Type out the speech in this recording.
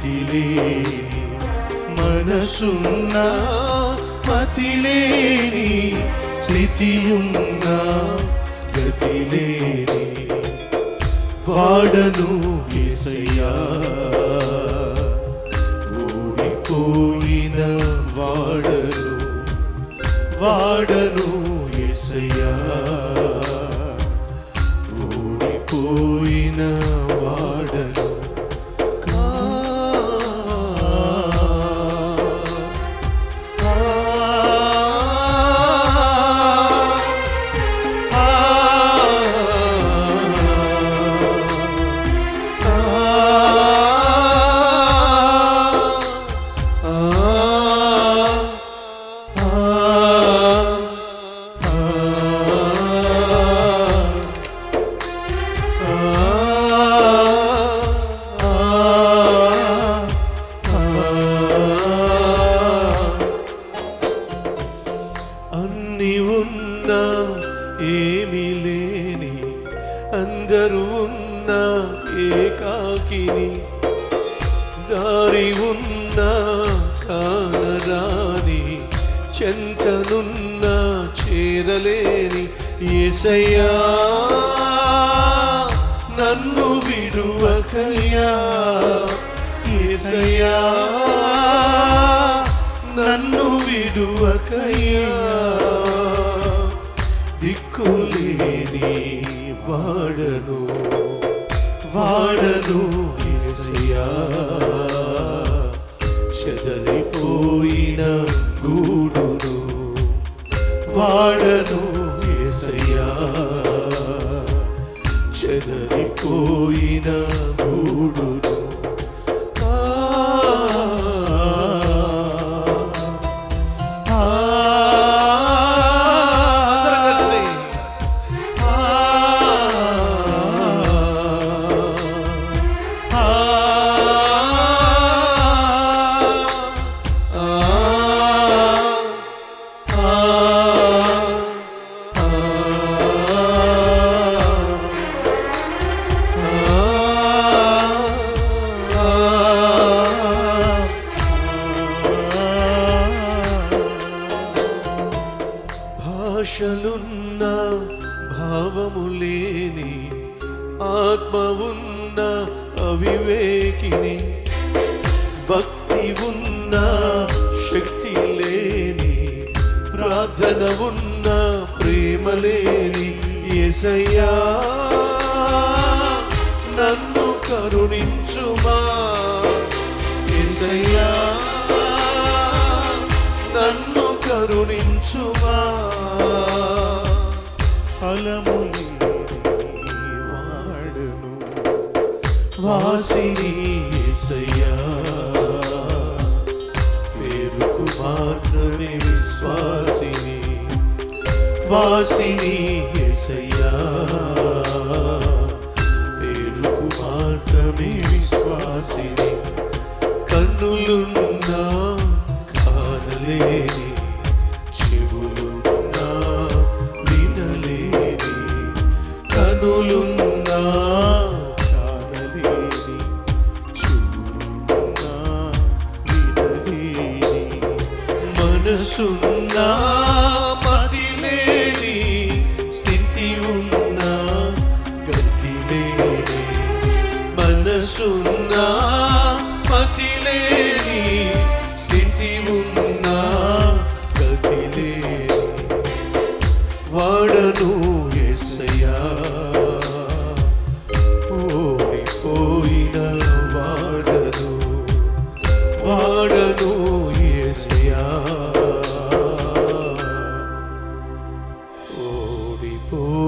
స్థితిలేని మనసున్న మతిలేని స్థితియున్న గతిలేని వాడను ఏసయ్యా ఓడిపోయిన వాడను వాడను ఏసయ్యా ఓడిపోయిన వాడను అన్ని ఉన్నా ఏమీ లేని అందరూ ఉన్నా ఏకాకిని దారి ఉన్నా కానరాని చెంతనున్న చేరలేని ఏసయ్యా నన్ను విడువకయ్యా ఏసయ్యా నన్ను విడువకయ్యా దిక్కులేని వాడను వాడను ఏసయ్యా చెదరిపోయిన గూడును వాడను ఏసయ్యా చెదరిపోయిన గూడును ఆ, ఆ, అందరం కలిసి ఆ, ఆ, భాషలున్న భావము లేని ఆత్మ ఉన్న అవివేకిని భక్తి ఉన్న శక్తి లేని ప్రార్థన ఉన్న ప్రేమ లేని ఏసయ్యా నన్ను కరుణించుమా ఏసయ్యా నన్ను కరుణించుమా ఫలము లేని వాడను వాసిని ఏసయ్యా పేరుకు మాత్రమే విశ్వాసిని వాసిని ఏసయ్యా పేరుకు మాత్రమే విశ్వాసిని కన్నులున్నా కానలేని చెవులున్నా వినలేని కనులున్నా కానలేని చెవులున్నా వినలేని మనసున్నా మతిలేని స్థితి ఉన్నా గతి లేని మనసున్నా మతిలేని స్థితి ఉన్నా గతి లేని వాడను ఎసయ్యా ఓడిపోయిన వాడను వాడను ఎసయ్యా ఓడిపోయిన